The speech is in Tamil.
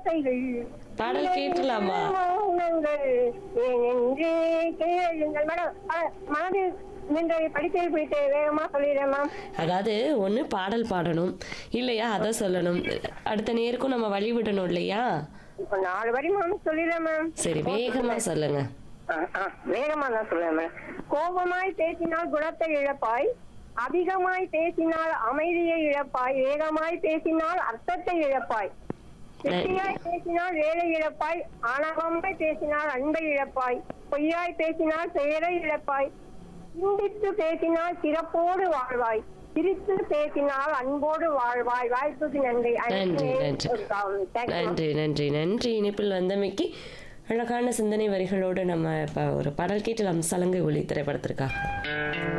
ஆசைகள் பாடல் கேட்கலாமா? மௌனங்கள் ஏன் என்றே கேளுங்கள் மேடம் அஹ், மனதில் நின்று படிப்பை பிடித்து வேகமா சொல்லிடுறேன் மேம் அதாவது ஒன்று பாடல் பாடணும் இல்லையா அதை சொல்லணும் அடுத்த நேருக்கும் நம்ம வழி விடணும் இல்லையா இப்போ நாலு வரி மேம் சொல்லிடுறேன் மேம் சரி வேகமா சொல்லுங்க ஆ, ஆ, வேகமா தான் சொல்லுவேன் மேம் கோபமாய் பேசினால் குணத்தை இழப்பாய் அதிகமாய் பேசினால் அமைதியை இழப்பாய் வேகமாய் பேசினால் அர்த்தத்தை இழப்பாய் வெற்றியாய் பேசினால் வேலை இழப்பாய் ஆணவமாய் பேசினால் அன்பை இழப்பாய் பொய்யாய் பேசினால் பெயரை இழப்பாய் சிந்தித்து பேசினால் சிறப்போடு வாழ்வாய் சிரித்து பேசினால் அன்போடு வாழ்வாய் வாய்ப்புக்கு நன்றி நன்றி நன்றி Thank you, ma'am. நன்றி நன்றி நன்றி இணைப்பில் வந்தமைக்கு அழகான சிந்தனை வரிகளோடு நம்ம இப்போ ஒரு பாடல் கேட்டலாம் சலங்கை ஒளி திரைப்படத்திற்காக